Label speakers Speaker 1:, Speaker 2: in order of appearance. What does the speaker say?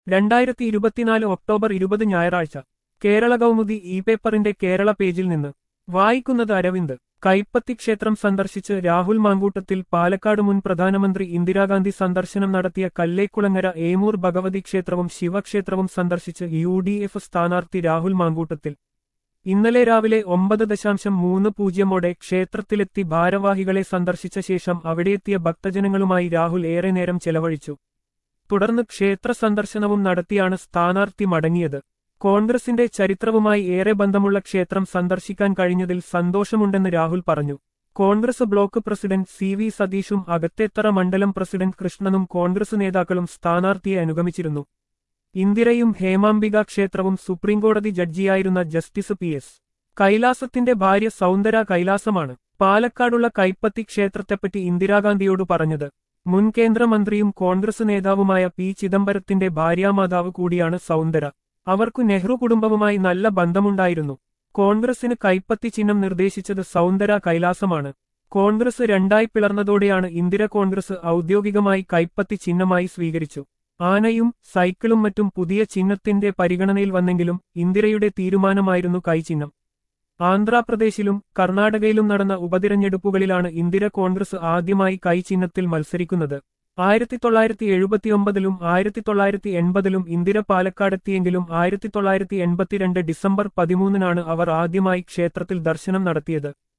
Speaker 1: രണ്ടായിരത്തി ഇരുപത്തിനാല് ഒക്ടോബർ ഇരുപത് ഞായറാഴ്ച കേരള കൗമുദി ഇ പേപ്പറിന്റെ കേരള പേജിൽ നിന്ന് വായിക്കുന്നത് അരവിന്ദ് കൈപ്പത്തി ക്ഷേത്രം സന്ദർശിച്ച് രാഹുൽ മാങ്കൂട്ടത്തിൽ പാലക്കാട് മുൻ പ്രധാനമന്ത്രി ഇന്ദിരാഗാന്ധി സന്ദർശനം നടത്തിയ കല്ലേക്കുളങ്ങര ഏമൂർ ഭഗവതി ക്ഷേത്രവും ശിവക്ഷേത്രവും സന്ദർശിച്ച് യു ഡി എഫ് സ്ഥാനാർത്ഥി രാഹുൽ മാങ്കൂട്ടത്തിൽ ഇന്നലെ രാവിലെ ഒമ്പത് ദശാംശം മൂന്ന് പൂജ്യമോടെ ക്ഷേത്രത്തിലെത്തി ഭാരവാഹികളെ സന്ദർശിച്ച ശേഷം അവിടെയെത്തിയ ഭക്തജനങ്ങളുമായി രാഹുൽ ഏറെ നേരം ചെലവഴിച്ചു തുടർന്ന് ക്ഷേത്ര സന്ദർശനവും നടത്തിയാണ് സ്ഥാനാർത്ഥി മടങ്ങിയത് കോൺഗ്രസിന്റെ ചരിത്രവുമായി ഏറെ ബന്ധമുള്ള ക്ഷേത്രം സന്ദർശിക്കാൻ കഴിഞ്ഞതിൽ സന്തോഷമുണ്ടെന്ന് രാഹുൽ പറഞ്ഞു Congress block president C V സതീഷും അകത്തേത്തറ മണ്ഡലം പ്രസിഡന്റ് കൃഷ്ണനും കോൺഗ്രസ് നേതാക്കളും സ്ഥാനാർത്ഥിയെ അനുഗമിച്ചിരുന്നു ഇന്ദിരയും ഹേമാംബിക ക്ഷേത്രവും സുപ്രീംകോടതി ജഡ്ജിയായിരുന്ന ജസ്റ്റിസ് പി എസ് കൈലാസത്തിന്റെ ഭാര്യ സൗന്ദര കൈലാസമാണ് പാലക്കാടുള്ള കൈപ്പത്തി ക്ഷേത്രത്തെപ്പറ്റി ഇന്ദിരാഗാന്ധിയോട് പറഞ്ഞത് മുൻ കേന്ദ്രമന്ത്രിയും കോൺഗ്രസ് നേതാവുമായ പി ചിദംബരത്തിന്റെ ഭാര്യാമാതാവ് കൂടിയാണ് സൗന്ദര അവർക്കു നെഹ്റു കുടുംബവുമായി നല്ല ബന്ധമുണ്ടായിരുന്നു കോൺഗ്രസിന് കൈപ്പത്തി ചിഹ്നം നിർദ്ദേശിച്ചത് സൗന്ദര കൈലാസമാണ് കോൺഗ്രസ് രണ്ടായി പിളർന്നതോടെയാണ് ഇന്ദിര കോൺഗ്രസ് ഔദ്യോഗികമായി കൈപ്പത്തി ചിഹ്നമായി സ്വീകരിച്ചു ആനയും സൈക്കിളും മറ്റും പുതിയ ചിഹ്നത്തിന്റെ പരിഗണനയിൽ വന്നെങ്കിലും ഇന്ദിരയുടെ തീരുമാനമായിരുന്നു കൈചിഹ്നം ആന്ധ്രാപ്രദേശിലും കർണാടകയിലും നടന്ന ഉപതിരഞ്ഞെടുപ്പുകളിലാണ് ഇന്ദിര കോൺഗ്രസ് ആദ്യമായി കൈചിഹ്നത്തിൽ മത്സരിക്കുന്നത് ആയിരത്തി തൊള്ളായിരത്തി എഴുപത്തിയൊമ്പതിലും ആയിരത്തി തൊള്ളായിരത്തി എൺപതിലും ഇന്ദിര പാലക്കാടെത്തിയെങ്കിലും ആയിരത്തി തൊള്ളായിരത്തി എൺപത്തിരണ്ട് ഡിസംബർ പതിമൂന്നിനാണ് അവർ ആദ്യമായി ക്ഷേത്രത്തിൽ ദർശനം നടത്തിയത്